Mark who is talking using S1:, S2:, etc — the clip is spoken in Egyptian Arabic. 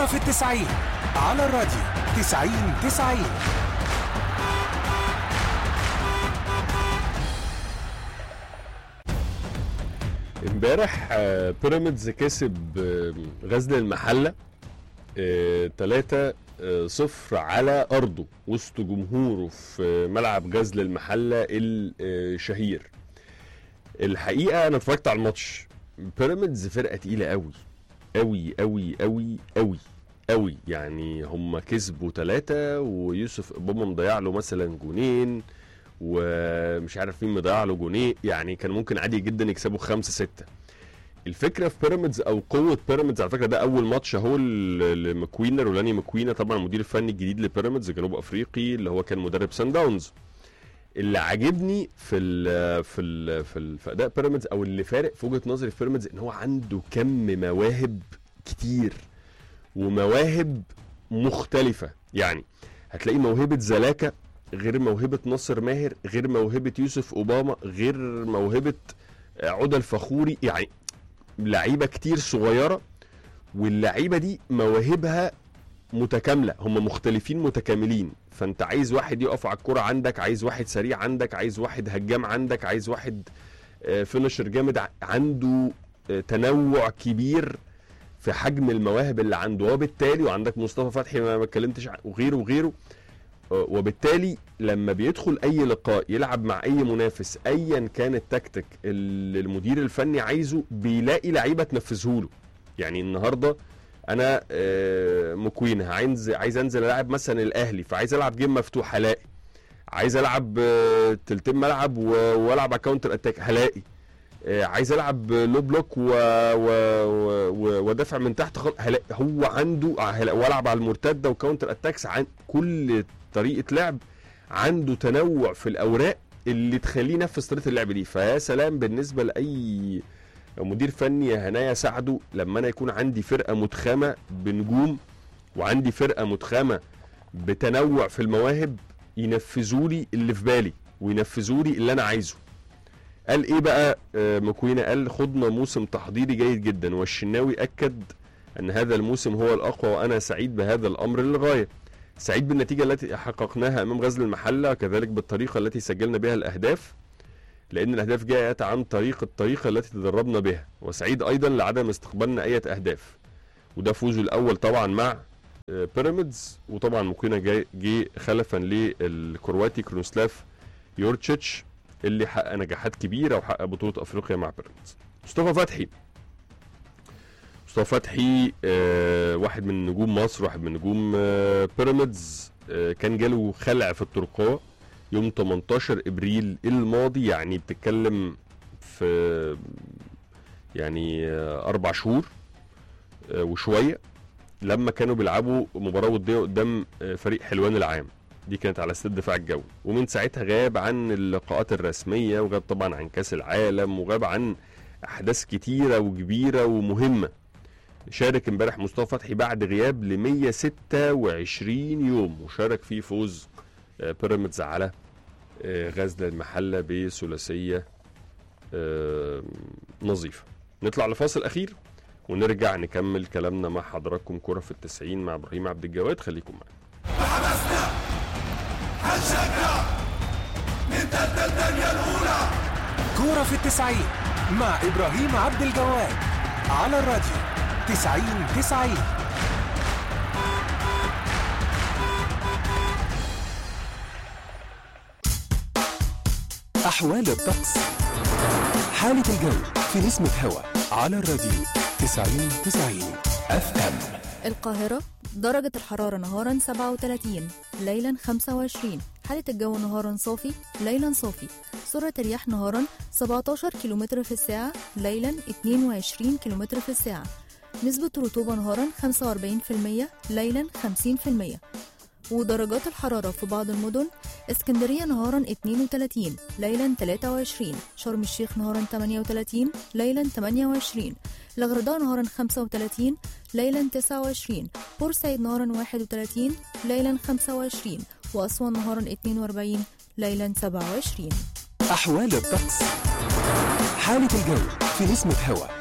S1: في التسعين على الراديو تسعين تسعين
S2: امبارح آه، بيراميدز كسب آه، غزل المحله 3 صفر على ارضه وسط جمهوره في ملعب غزل المحله الشهير الحقيقه انا اتفرجت على الماتش بيراميدز فرقه تقيله قوي قوي قوي قوي قوي قوي يعني هم كسبوا ثلاثة ويوسف اوباما مضيع له مثلا جونين ومش عارف مين مضيع له جونين يعني كان ممكن عادي جدا يكسبوا خمسة ستة الفكره في بيراميدز او قوه بيراميدز على فكره ده اول ماتش اهو ل- لمكوينا رولاني مكوينا طبعا المدير الفني الجديد لبيراميدز جنوب افريقي اللي هو كان مدرب سان داونز اللي عاجبني في ال في ال في, ال في اداء بيراميدز او اللي فارق في وجهه نظري في بيراميدز ان هو عنده كم مواهب كتير ومواهب مختلفه يعني هتلاقي موهبه زلاكا غير موهبه ناصر ماهر غير موهبه يوسف اوباما غير موهبه عدى الفخوري يعني لعيبه كتير صغيره واللعيبه دي مواهبها متكامله هم مختلفين متكاملين فانت عايز واحد يقف على الكرة عندك عايز واحد سريع عندك عايز واحد هجام عندك عايز واحد آه، فينشر جامد ع- عنده آه، تنوع كبير في حجم المواهب اللي عنده وبالتالي وعندك مصطفى فتحي ما ما اتكلمتش ع- وغيره وغيره آه، وبالتالي لما بيدخل اي لقاء يلعب مع اي منافس ايا كان التكتيك اللي المدير الفني عايزه بيلاقي لعيبه تنفذه له يعني النهارده انا آه، مكوين عايز عايز انزل العب مثلا الاهلي فعايز العب جيم مفتوح هلاقي عايز العب آه، تلتين ملعب و- والعب على كاونتر اتاك هلاقي آه، عايز العب لو بلوك و... و... و... و... وادافع من تحت خل... هلاقي هو عنده هلاقي والعب على المرتده وكاونتر اتاكس عن كل طريقه لعب عنده تنوع في الاوراق اللي تخليه ينفذ طريقه اللعب دي فيا سلام بالنسبه لاي مدير فني يا هنايا ساعده لما انا يكون عندي فرقه متخامه بنجوم وعندي فرقه متخامه بتنوع في المواهب ينفذوا لي اللي في بالي وينفذوا لي اللي انا عايزه قال ايه بقى آه، مكوينه قال خضنا موسم تحضيري جيد جدا والشناوي اكد ان هذا الموسم هو الاقوى وانا سعيد بهذا الامر للغايه سعيد بالنتيجه التي حققناها امام غزل المحله وكذلك بالطريقه التي سجلنا بها الاهداف لان الاهداف جاءت عن طريق الطريقه التي تدربنا بها وسعيد ايضا لعدم استقبالنا اي اهداف وده فوزه الاول طبعا مع آه، بيراميدز وطبعا مكوينة جاي جه خلفا للكرواتي كرونسلاف يورتشيتش اللي حقق نجاحات كبيره وحقق بطوله افريقيا مع بيراميدز مصطفى فتحي مصطفى فتحي آه واحد من نجوم مصر واحد من نجوم آه بيراميدز آه كان جاله خلع في الترقوه يوم 18 ابريل الماضي يعني بتتكلم في يعني آه، اربع شهور آه، وشويه لما كانوا بيلعبوا مباراه وديه قدام آه، فريق حلوان العام دي كانت على استاد الدفاع الجوي ومن ساعتها غاب عن اللقاءات الرسميه وغاب طبعا عن كاس العالم وغاب عن احداث كتيره وكبيره ومهمه شارك امبارح مصطفى فتحي بعد غياب ل 126 يوم وشارك في فوز آه، بيراميدز على آه، غزل المحله بثلاثيه آه، نظيفه نطلع لفاصل اخير ونرجع نكمل كلامنا مع حضراتكم كرة في التسعين مع ابراهيم عبد الجواد خليكم معانا
S1: كورة في التسعين مع إبراهيم عبد الجواد على الراديو تسعين تسعين أحوال الطقس حالة الجو في نسمة هوا على الراديو تسعين تسعين اف ام
S3: القاهرة درجة الحرارة نهارا 37 ليلا 25 حالة الجو نهارا صافي ليلا صافي سرعة الرياح نهارا 17 كم في الساعة ليلا 22 كم في الساعة نسبة رطوبة نهارا 45% ليلا 50% ودرجات الحرارة في بعض المدن اسكندرية نهارا 32 ليلا 23 شرم الشيخ نهارا 38 ليلا 28 الغردقة نهارا 35 ليلا 29 بورسعيد نهارا 31 ليلا 25 وأسوان نهارا 42 ليلا 27
S1: أحوال الطقس حالة الجو في نسمة هوا